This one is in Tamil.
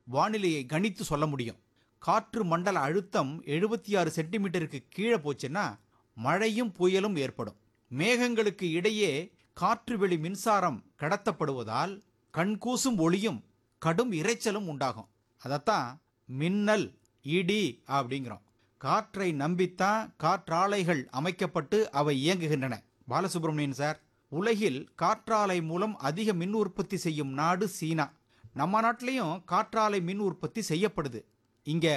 வானிலையை கணித்து சொல்ல முடியும் காற்று மண்டல அழுத்தம் எழுபத்தி ஆறு சென்டிமீட்டருக்கு கீழே போச்சுன்னா மழையும் புயலும் ஏற்படும் மேகங்களுக்கு இடையே காற்று வெளி மின்சாரம் கடத்தப்படுவதால் கண்கூசும் ஒளியும் கடும் இரைச்சலும் உண்டாகும் அதைத்தான் மின்னல் இடி அப்படிங்கிறோம் காற்றை நம்பித்தான் காற்றாலைகள் அமைக்கப்பட்டு அவை இயங்குகின்றன பாலசுப்ரமணியன் சார் உலகில் காற்றாலை மூலம் அதிக மின் உற்பத்தி செய்யும் நாடு சீனா நம்ம நாட்டிலையும் காற்றாலை மின் உற்பத்தி செய்யப்படுது இங்க